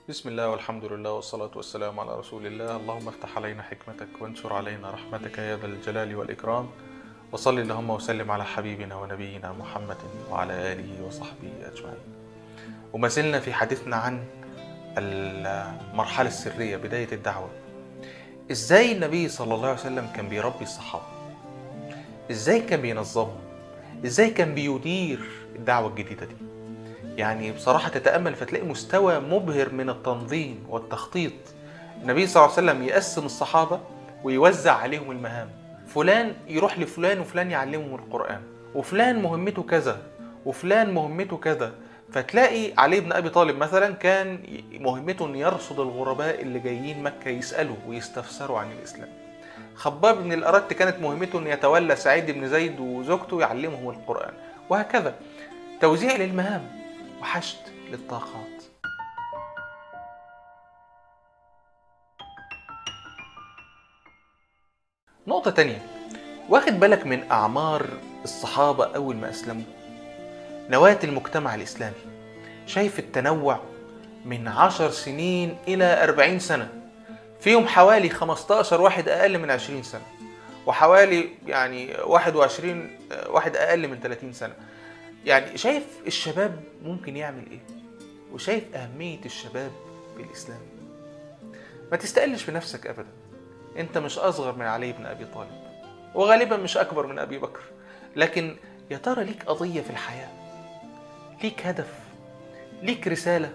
بسم الله والحمد لله والصلاة والسلام على رسول الله اللهم افتح علينا حكمتك وانشر علينا رحمتك يا ذا الجلال والإكرام وصل اللهم وسلم على حبيبنا ونبينا محمد وعلى آله وصحبه أجمعين وما زلنا في حديثنا عن المرحلة السرية بداية الدعوة إزاي النبي صلى الله عليه وسلم كان بيربي الصحابة إزاي كان بينظمهم إزاي كان بيدير الدعوة الجديدة دي يعني بصراحة تتأمل فتلاقي مستوى مبهر من التنظيم والتخطيط النبي صلى الله عليه وسلم يقسم الصحابة ويوزع عليهم المهام فلان يروح لفلان وفلان يعلمهم القرآن وفلان مهمته كذا وفلان مهمته كذا فتلاقي علي بن ابي طالب مثلا كان مهمته ان يرصد الغرباء اللي جايين مكه يسالوا ويستفسروا عن الاسلام. خباب بن الارت كانت مهمته ان يتولى سعيد بن زيد وزوجته يعلمهم القران وهكذا توزيع للمهام وحشد للطاقات. نقطة تانية واخد بالك من أعمار الصحابة أول ما أسلموا نواة المجتمع الإسلامي شايف التنوع من عشر سنين إلى أربعين سنة فيهم حوالي 15 واحد أقل من 20 سنة وحوالي يعني 21 واحد أقل من 30 سنة يعني شايف الشباب ممكن يعمل إيه وشايف أهمية الشباب بالإسلام ما تستقلش بنفسك أبدا أنت مش أصغر من علي بن أبي طالب وغالبا مش أكبر من أبي بكر لكن يا ترى ليك قضية في الحياة ليك هدف ليك رسالة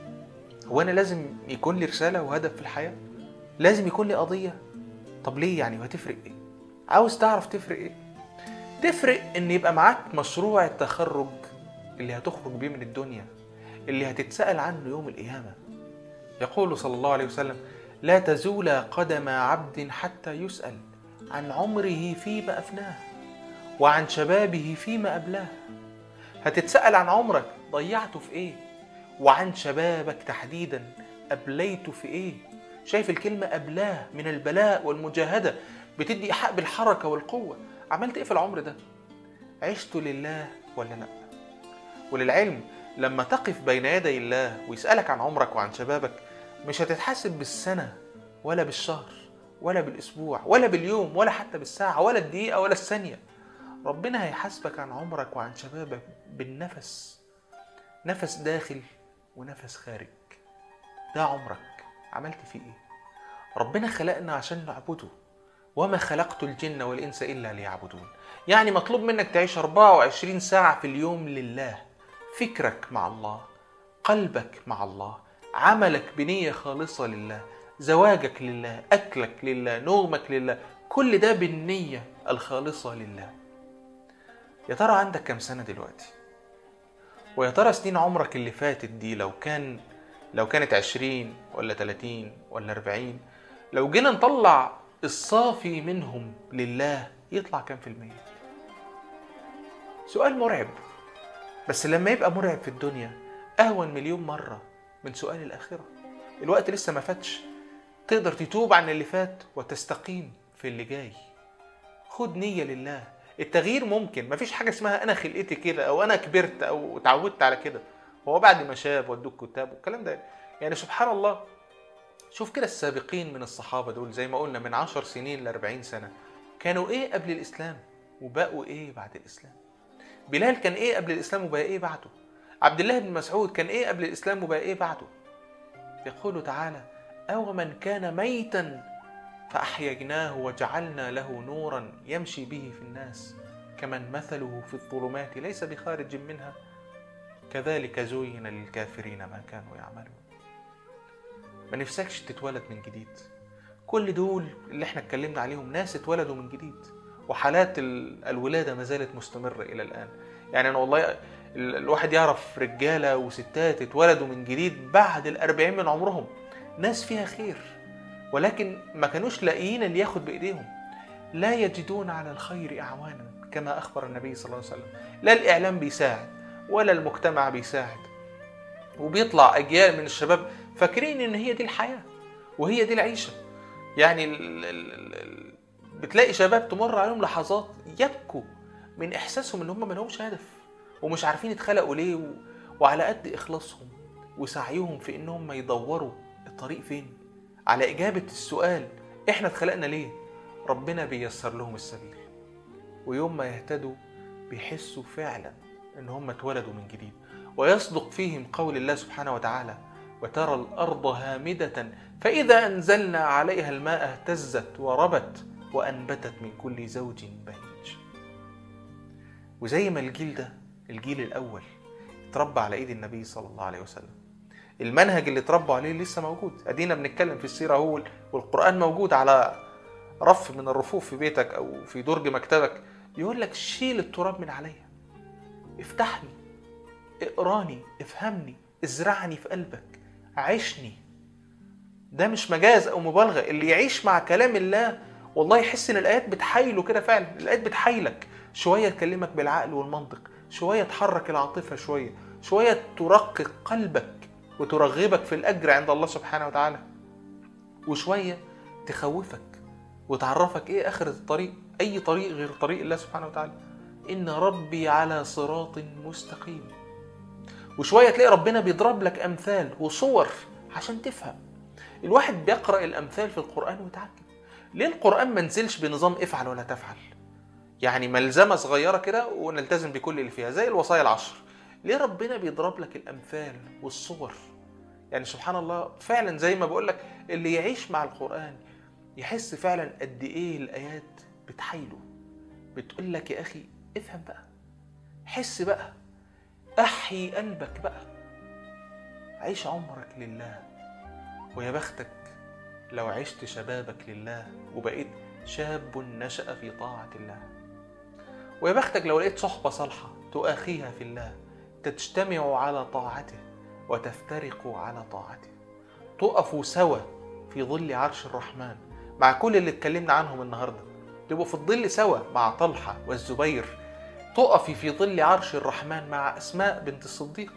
هو أنا لازم يكون لي رسالة وهدف في الحياة لازم يكون لي قضية طب ليه يعني وهتفرق ايه عاوز تعرف تفرق ايه تفرق ان يبقى معاك مشروع التخرج اللي هتخرج بيه من الدنيا اللي هتتسأل عنه يوم القيامة يقول صلى الله عليه وسلم لا تزول قدم عبد حتى يسأل عن عمره فيما أفناه وعن شبابه فيما أبلاه هتتسأل عن عمرك ضيعته في ايه وعن شبابك تحديدا أبليته في ايه شايف الكلمة أبلاه من البلاء والمجاهدة بتدي حق بالحركة والقوة عملت ايه في العمر ده عشت لله ولا لا وللعلم لما تقف بين يدي الله ويسألك عن عمرك وعن شبابك مش هتتحاسب بالسنة ولا بالشهر ولا بالأسبوع ولا باليوم ولا حتى بالساعة ولا الدقيقة ولا الثانية ربنا هيحاسبك عن عمرك وعن شبابك بالنفس نفس داخل ونفس خارج ده عمرك عملت فيه ايه ربنا خلقنا عشان نعبده وما خلقت الجن والإنس إلا ليعبدون يعني مطلوب منك تعيش 24 ساعة في اليوم لله فكرك مع الله قلبك مع الله عملك بنية خالصة لله زواجك لله أكلك لله نومك لله كل ده بالنية الخالصة لله يا ترى عندك كم سنة دلوقتي ويا ترى سنين عمرك اللي فاتت دي لو كان لو كانت عشرين ولا تلاتين ولا أربعين لو جينا نطلع الصافي منهم لله يطلع كام في المية سؤال مرعب بس لما يبقى مرعب في الدنيا أهون مليون مرة من سؤال الآخرة الوقت لسه ما فاتش تقدر تتوب عن اللي فات وتستقيم في اللي جاي خد نية لله التغيير ممكن مفيش حاجة اسمها أنا خلقتي كده أو أنا كبرت أو اتعودت على كده هو بعد ما شاب ودوك كتاب والكلام ده يعني سبحان الله شوف كده السابقين من الصحابة دول زي ما قلنا من عشر سنين لأربعين سنة كانوا إيه قبل الإسلام وبقوا إيه بعد الإسلام بلال كان إيه قبل الإسلام وبقى إيه بعده عبد الله بن مسعود كان إيه قبل الإسلام وبقى إيه بعده يقول تعالى أو من كان ميتا فأحييناه وجعلنا له نورا يمشي به في الناس كمن مثله في الظلمات ليس بخارج منها كذلك زين للكافرين ما كانوا يعملون ما نفسكش تتولد من جديد كل دول اللي احنا اتكلمنا عليهم ناس اتولدوا من جديد وحالات الولادة ما زالت مستمرة إلى الآن يعني أنا والله الواحد يعرف رجالة وستات اتولدوا من جديد بعد الأربعين من عمرهم ناس فيها خير ولكن ما كانوش لاقيين اللي ياخد بإيديهم لا يجدون على الخير أعوانا كما أخبر النبي صلى الله عليه وسلم لا الإعلام بيساعد ولا المجتمع بيساعد وبيطلع أجيال من الشباب فاكرين إن هي دي الحياة وهي دي العيشة يعني ال ال ال بتلاقي شباب تمر عليهم لحظات يبكوا من إحساسهم إن هم ملهمش هدف ومش عارفين اتخلقوا ليه و... وعلى قد إخلاصهم وسعيهم في انهم يدوروا الطريق فين على اجابه السؤال احنا اتخلقنا ليه ربنا بيسر لهم السبيل ويوم ما يهتدوا بيحسوا فعلا ان هم اتولدوا من جديد ويصدق فيهم قول الله سبحانه وتعالى وترى الارض هامده فاذا انزلنا عليها الماء اهتزت وربت وانبتت من كل زوج بهيج وزي ما الجيل ده الجيل الاول اتربى على ايد النبي صلى الله عليه وسلم المنهج اللي اتربوا عليه لسه موجود ادينا بنتكلم في السيره هو والقران موجود على رف من الرفوف في بيتك او في درج مكتبك يقول لك شيل التراب من عليا افتحني اقراني افهمني ازرعني في قلبك عيشني ده مش مجاز او مبالغه اللي يعيش مع كلام الله والله يحس ان الايات بتحايله كده فعلا الايات بتحايلك شويه تكلمك بالعقل والمنطق شويه تحرك العاطفه شويه شويه ترقق قلبك وترغبك في الاجر عند الله سبحانه وتعالى وشويه تخوفك وتعرفك ايه اخر الطريق اي طريق غير طريق الله سبحانه وتعالى ان ربي على صراط مستقيم وشويه تلاقي ربنا بيضرب لك امثال وصور عشان تفهم الواحد بيقرا الامثال في القران ويتعجب ليه القران ما نزلش بنظام افعل ولا تفعل يعني ملزمه صغيره كده ونلتزم بكل اللي فيها زي الوصايا العشر ليه ربنا بيضرب لك الامثال والصور يعني سبحان الله فعلا زي ما بقول لك اللي يعيش مع القران يحس فعلا قد ايه الايات بتحايله بتقول لك يا اخي افهم بقى حس بقى احيي قلبك بقى عيش عمرك لله ويا بختك لو عشت شبابك لله وبقيت شاب نشأ في طاعة الله ويا بختك لو لقيت صحبة صالحة تؤاخيها في الله تجتمع على طاعته وتفترق على طاعته تقفوا سوا في ظل عرش الرحمن مع كل اللي اتكلمنا عنهم النهارده تبقوا في الظل سوا مع طلحة والزبير تقفي في ظل عرش الرحمن مع أسماء بنت الصديق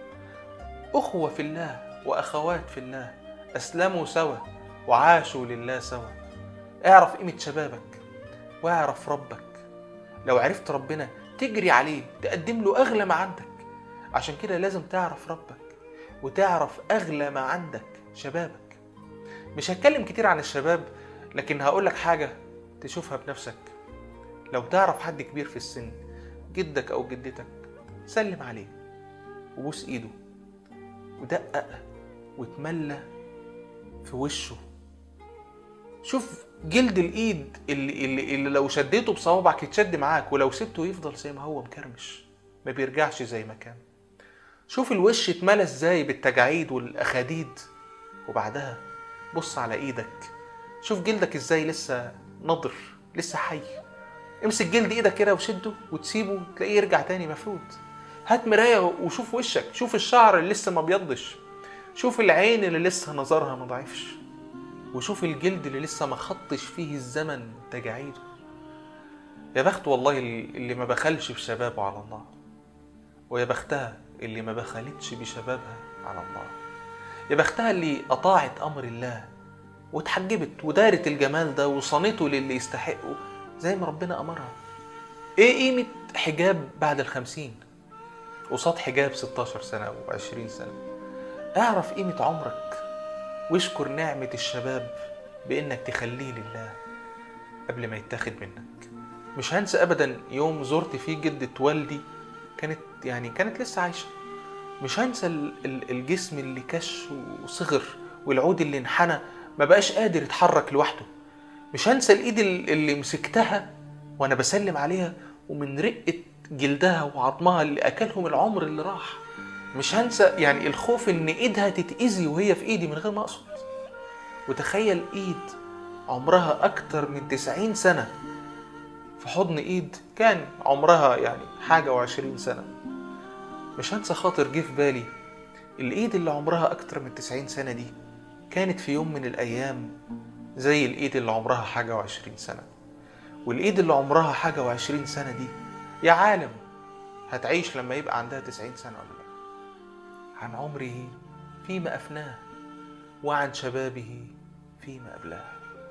أخوة في الله وأخوات في الله أسلموا سوا وعاشوا لله سوا اعرف قيمة شبابك واعرف ربك لو عرفت ربنا تجري عليه تقدم له أغلى ما عندك عشان كده لازم تعرف ربك وتعرف أغلى ما عندك شبابك مش هتكلم كتير عن الشباب لكن هقول لك حاجة تشوفها بنفسك لو تعرف حد كبير في السن جدك أو جدتك سلم عليه وبوس إيده ودقق وتملى في وشه شوف جلد الايد اللي, اللي, اللي لو شديته بصوابعك يتشد معاك ولو سبته يفضل زي ما هو مكرمش ما بيرجعش زي ما كان شوف الوش اتملى ازاي بالتجاعيد والاخاديد وبعدها بص على ايدك شوف جلدك ازاي لسه نضر لسه حي امسك جلد ايدك كده وشده وتسيبه تلاقيه يرجع تاني مفروض هات مرايه وشوف وشك شوف الشعر اللي لسه ما بيضش شوف العين اللي لسه نظرها ما ضعفش وشوف الجلد اللي لسه ما خطش فيه الزمن تجاعيده يا بخت والله اللي ما بخلش بشبابه على الله ويا بختها اللي ما بخلتش بشبابها على الله يا بختها اللي أطاعت أمر الله واتحجبت ودارت الجمال ده وصنته للي يستحقه زي ما ربنا أمرها إيه قيمة حجاب بعد الخمسين قصاد حجاب 16 سنة أو 20 سنة اعرف قيمة عمرك واشكر نعمة الشباب بإنك تخليه لله قبل ما يتاخد منك مش هنسى أبدا يوم زرت فيه جدة والدي كانت يعني كانت لسه عايشة مش هنسى الجسم اللي كش وصغر والعود اللي انحنى ما بقاش قادر يتحرك لوحده مش هنسى الايد اللي مسكتها وانا بسلم عليها ومن رقة جلدها وعظمها اللي اكلهم العمر اللي راح مش هنسى يعني الخوف ان ايدها تتأذي وهي في ايدي من غير ما اقصد وتخيل ايد عمرها اكتر من تسعين سنة في حضن ايد كان عمرها يعني حاجة وعشرين سنة مش هنسى خاطر جه في بالي الايد اللي عمرها اكتر من تسعين سنة دي كانت في يوم من الايام زي الايد اللي عمرها حاجة وعشرين سنة والايد اللي عمرها حاجة وعشرين سنة دي يا عالم هتعيش لما يبقى عندها تسعين سنة ولا لا عن عمره فيما أفناه وعن شبابه فيما أبلاه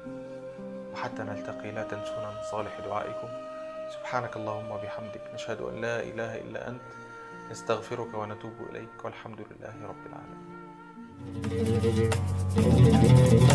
وحتى نلتقي لا تنسونا من صالح دعائكم سبحانك اللهم وبحمدك نشهد أن لا إله إلا أنت نستغفرك ونتوب إليك والحمد لله رب العالمين